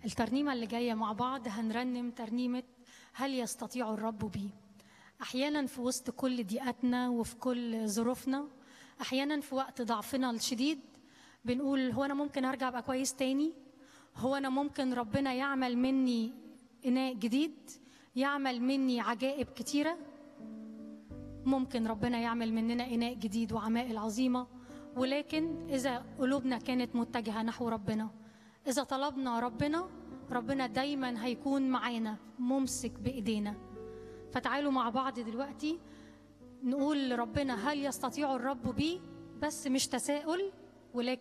الترنيمة اللي جاية مع بعض هنرنم ترنيمة هل يستطيع الرب بي أحيانا في وسط كل ضيقاتنا وفي كل ظروفنا أحيانا في وقت ضعفنا الشديد بنقول هو أنا ممكن أرجع أبقى كويس تاني هو أنا ممكن ربنا يعمل مني إناء جديد يعمل مني عجائب كتيرة ممكن ربنا يعمل مننا إناء جديد وعمائل عظيمة ولكن إذا قلوبنا كانت متجهة نحو ربنا إذا طلبنا ربنا ربنا دايما هيكون معانا ممسك بإيدينا فتعالوا مع بعض دلوقتي نقول لربنا هل يستطيع الرب بي بس مش تساؤل ولكن